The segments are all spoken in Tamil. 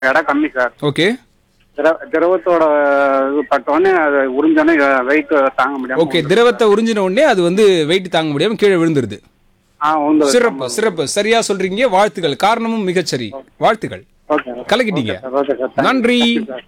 எடை கம்மி சார் ஓகே திர- திரவத்தோட இது பட்டோடனே அது உறிஞ்சோடனே வெயிட் தாங்க முடியாம ஓகே திரவத்தை உறிஞ்சின உடனே அது வந்து வெயிட் தாங்க முடியாம கீழே விழுந்துருது ஆ உந்து சிறப்பு சிறப்பு சரியா சொல்றீங்க வாழ்த்துக்கள் காரணமும் மிகச்சரி வாழ்த்துக்கள் ஓகே கலக்கிட்டீங்க சார் ஓகே சார் நன்றி சார்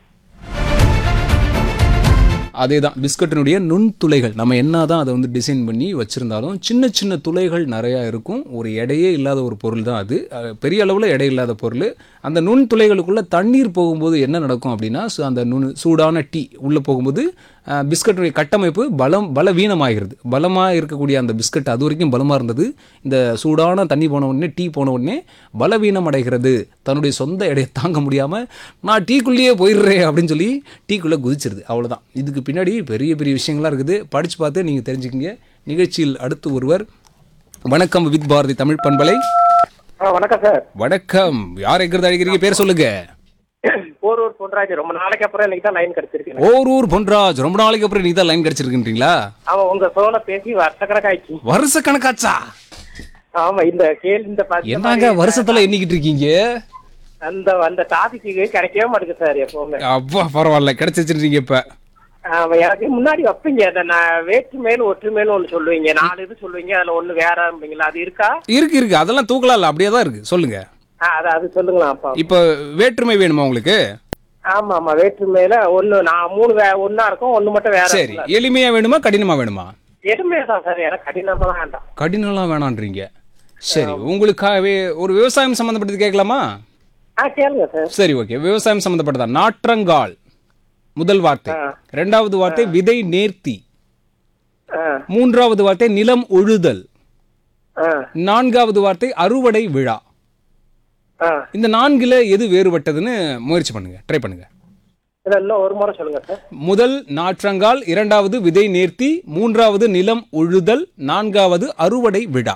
அதேதான் பிஸ்கட்டினுடைய நுண்துளைகள் நம்ம என்னதான் அதை வந்து டிசைன் பண்ணி வச்சிருந்தாலும் சின்ன சின்ன துளைகள் நிறையா இருக்கும் ஒரு எடையே இல்லாத ஒரு பொருள் தான் அது அஹ், பெரிய அளவில் எடை இல்லாத பொருள் அந்த நுண் துளைகளுக்குள்ள தண்ணீர் போகும்போது என்ன நடக்கும் அப்படின்னா சு- அந்த நுண் சூடான டீ உள்ளே போகும்போது அஹ், பிஸ்கட்டுடைய கட்டமைப்பு பலம் பலவீனமாகிறது பலமாக இருக்கக்கூடிய அந்த பிஸ்கட் அது வரைக்கும் பலமாக இருந்தது இந்த சூடான தண்ணி போன உடனே டீ போன உடனே பலவீனம் அடைகிறது தன்னுடைய சொந்த எடையை தாங்க முடியாமல் நான் டீக்குள்ளேயே போயிடுறேன் அப்படின்னு சொல்லி டீக்குள்ளே குதிச்சிருது அவ்வளவுதான் இதுக்கு பின்னாடி பெரிய பெரிய விஷயங்கள்லாம் இருக்குது படித்து பார்த்து நீங்கள் தெரிஞ்சுக்கிங்க நிகழ்ச்சியில் அடுத்து ஒருவர் வணக்கம் வித் பாரதி தமிழ் பண்பலை ஆ வணக்கம் சார் வணக்கம் யார் எங்கிறது அழைக்கிறீங்க பேர் சொல்லுங்க போரூர் பொன்ராஜ் ரொம்ப நாளைக்கு அப்புறம் இன்னைக்கு தான் லைன் கிடைச்சிருக்கு ஓரூர் பொன்ராஜ் ரொம்ப நாளைக்கு அப்புறம் நீ தான் லைன் கிடைச்சிருக்குன்றீங்களா ஆமா உங்க போன பேசி வருஷக்கணக்காயிடுச்சு வருஷ கணக்காச்சா ஆமா இந்த கேள்வி இந்த பத்து என்னங்க வருஷத்துல எண்ணிக்கிட்டு இருக்கீங்க அந்த அந்த டாபிக் கிடைக்கவே மாட்டேங்குது சார் எப்பவுமே அப்பா பரவாயில்ல கிடைச்சி வச்சிருக்கீங்க இப்ப ஆமா எனக்கு முன்னாடி வைப்பீங்க அந்த நான் வேற்றுமையில் ஒற்றுமைன்னு ஒண்ணு சொல்லுவீங்க நாலு இது சொல்லுவீங்க அதுல ஒண்ணு வேறம்பீங்களா அது இருக்கா இருக்கு இருக்கு அதெல்லாம் தூக்கலாம் இல்ல அப்படியே தான் இருக்கு சொல்லுங்க ஆ, அது அது சொல்லுங்களா அப்பா இப்ப வேற்றுமை வேணுமா உங்களுக்கு ஆமா ஆமா வேற்றுமையில ஒண்ணு நான் மூணு வே ஒண்ணா இருக்கும் ஒண்ணு மட்டும் வேற சரி எளிமையா வேணுமா கடினமா வேணுமா எதுவுமே தான் சார் எனக்கு கடினமா தான் வேண்டாம் கடினம்லாம் வேணான்றீங்க சரி உங்களுக்காகவே ஒரு விவசாயம் சம்மந்தப்பட்டது கேட்கலாமா ஆ கேளுங்க சார் சரி ஓகே விவசாயம் சம்மந்தப்பட்டதா நாற்றங்கால் முதல் வார்த்தை ஆ. ரெண்டாவது வார்த்தை விதை நேர்த்தி ஆ மூன்றாவது வார்த்தை நிலம் உழுதல் ஆ நான்காவது வார்த்தை அறுவடை விழா ஆ இந்த நான்குல எது வேறுபட்டதுன்னு முயற்சி பண்ணுங்க ட்ரை பண்ணுங்க இதை இன்னும் ஒரு முறை சொல்லுங்க சார் முதல் நாற்றங்கால் இரண்டாவது விதை நேர்த்தி மூன்றாவது நிலம் உழுதல் நான்காவது அறுவடை விழா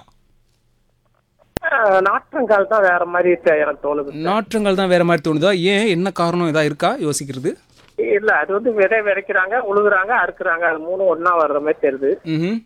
ஆஹ் நாற்றங்கால் தான் வேற மாதிரி தெ- எனக்கு தோணுது நாற்றங்கால் தான் வேற மாதிரி தோணுதா ஏன் என்ன காரணம் இதா இருக்கா யோசிக்கிறது இல்ல அது வந்து விதை விதைக்கிறாங்க உழுகுறாங்க அறுக்குறாங்க அது மூணும் ஒண்ணா வர்ற மாதிரி தெரியுது ம்ஹும்.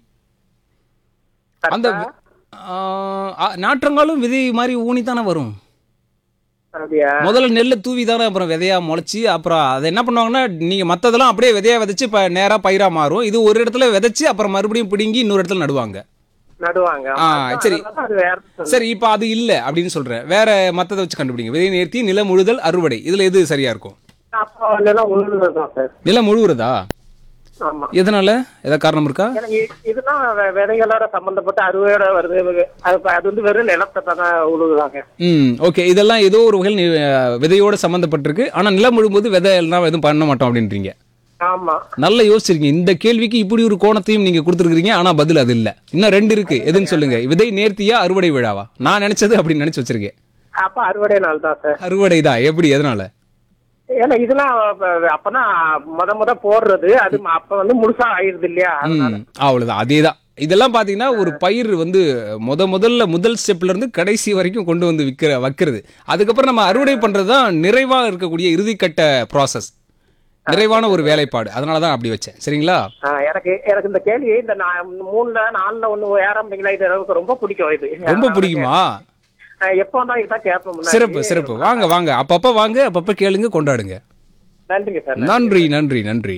அந்த ஆ, ஆ, நாற்றங்காலும் விதை மாதிரி ஊனி தானே வரும் அப்படியா முதல்ல நெல்லை தூவி தானே அப்புறம் விதையா முளைச்சி அப்புறம் அதை என்ன பண்ணுவாங்கன்னா நீங்க மத்ததெல்லாம் அப்படியே விதையா விதைச்சு இப்ப நேரா பயிரா மாறும் இது ஒரு இடத்துல விதைச்சு அப்புறம் மறுபடியும் பிடுங்கி இன்னொரு இடத்துல நடுவாங்க நடுவாங்க ஆ, சரி. அதனால அது வேற சொல்லு. சரி இப்போ அது இல்ல அப்படின்னு சொல்றேன் வேற மத்ததை வச்சு கண்டுபிடிங்க விதை நேர்த்தி நிலம் உழுதல் அறுவடை இதுல எது சரியா இருக்கும் அப்போ இல்லைன்னா உழுகுறது தான் சார் நிலம் உழுவுறதா ஆமா எதனால ஏதாவது காரணம் இருக்கா எனக்கு இ- இதுதான் வெ- விதைகளோட சம்பந்தப்பட்ட அறுவையோட வருது அது ப- அது வந்து வெறும் நிலத்தை தானே உழுகுறாங்க ம் ஓகே இதெல்லாம் ஏதோ ஒரு வகையில் நி- விதையோட சம்மந்தப்பட்டிருக்கு ஆனா நிலம் முழும்போது விதை எல்லாம் எதுவும் பண்ண மாட்டோம் அப்படின்றீங்க ஆமா நல்லா யோசிச்சிருக்கீங்க இந்த கேள்விக்கு இப்படி ஒரு கோணத்தையும் நீங்க கொடுத்துருக்கீங்க ஆனா பதில் அது இல்ல இன்னும் ரெண்டு இருக்கு எதுன்னு சொல்லுங்க விதை நேர்த்தியா அறுவடை விழாவா நான் நினைச்சது அப்படின்னு நினைச்சு வச்சிருக்கேன் அப்ப அறுவடை நாள் தான் சார் அறுவடை தான் எப்படி எதனால ஏன்னா இதெல்லாம் அப்ப- அப்பதான் முத முத போடுறது அது ம- அப்ப வந்து முழுசா ஆயிருது இல்லையா அதனால ம் அவ்வளவுதான் அதேதான் இதெல்லாம் பாத்தீங்கன்னா ஒரு பயிர் வந்து முத முதல்ல முதல் ஸ்டெப்ல இருந்து கடைசி வரைக்கும் கொண்டு வந்து விற்கிற வைக்கிறது அதுக்கப்புறம் நம்ம அறுவடை பண்றது தான் நிறைவா இருக்கக்கூடிய இறுதிக்கட்ட ப்ராசஸ் நிறைவான ஒரு வேலைப்பாடு அதனால தான் அப்படி வச்சேன் சரிங்களா ஆ, எனக்கு எனக்கு இந்த கேள்வி இந்த நா- மூணுல நாலுல ஒண்ணு ஏறாம்பீங்களா இது எனக்கு ரொம்ப பிடிக்கும் இது ரொம்ப பிடிக்குமா ஆ, எப்போ தான் இதான் கேட்பேன் முன்னாடி. சிறப்பு சிறப்பு வாங்க வாங்க அப்பப்ப வாங்க அப்பப்ப கேளுங்க கொண்டாடுங்க நன்றிங்க சார் நன்றி நன்றி நன்றி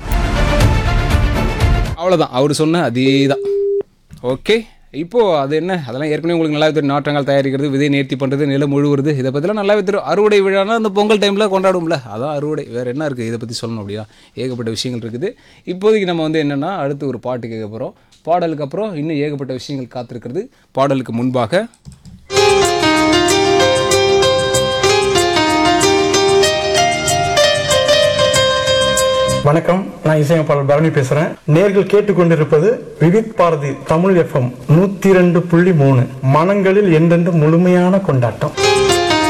அவ்வளவுதான் அவர் சொன்ன அதே தான் ஓகே இப்போ அது என்ன அதெல்லாம் ஏற்கனவே உங்களுக்கு நல்லாவே தெரியும் நாற்றங்கால் தயாரிக்கிறது விதை நேர்த்தி பண்றது நிலம் முழுவுறது இதை பத்திலாம் நல்லாவே தெரியும் அறுவடை விழானா அந்த பொங்கல் டைம்ல கொண்டாடுவோம்ல அதான் அறுவடை வேற என்ன இருக்கு இதை பத்தி சொல்லணும் அப்படியா ஏகப்பட்ட விஷயங்கள் இருக்குது இப்போதைக்கு நம்ம வந்து என்னன்னா அடுத்து ஒரு பாட்டு கேட்க போறோம் பாடலுக்கு அப்புறம் இன்னும் ஏகப்பட்ட விஷயங்கள் காத்திருக்கிறது பாடலுக்கு முன்பாக வணக்கம் நான் இசையமைப்பாளர் பரணி பேசுறேன் நேர்கள் கேட்டுக்கொண்டிருப்பது விவித் பாரதி தமிழ் எஃப்எம் நூத்தி ரெண்டு புள்ளி மூணு மனங்களில் என்றென்று முழுமையான கொண்டாட்டம்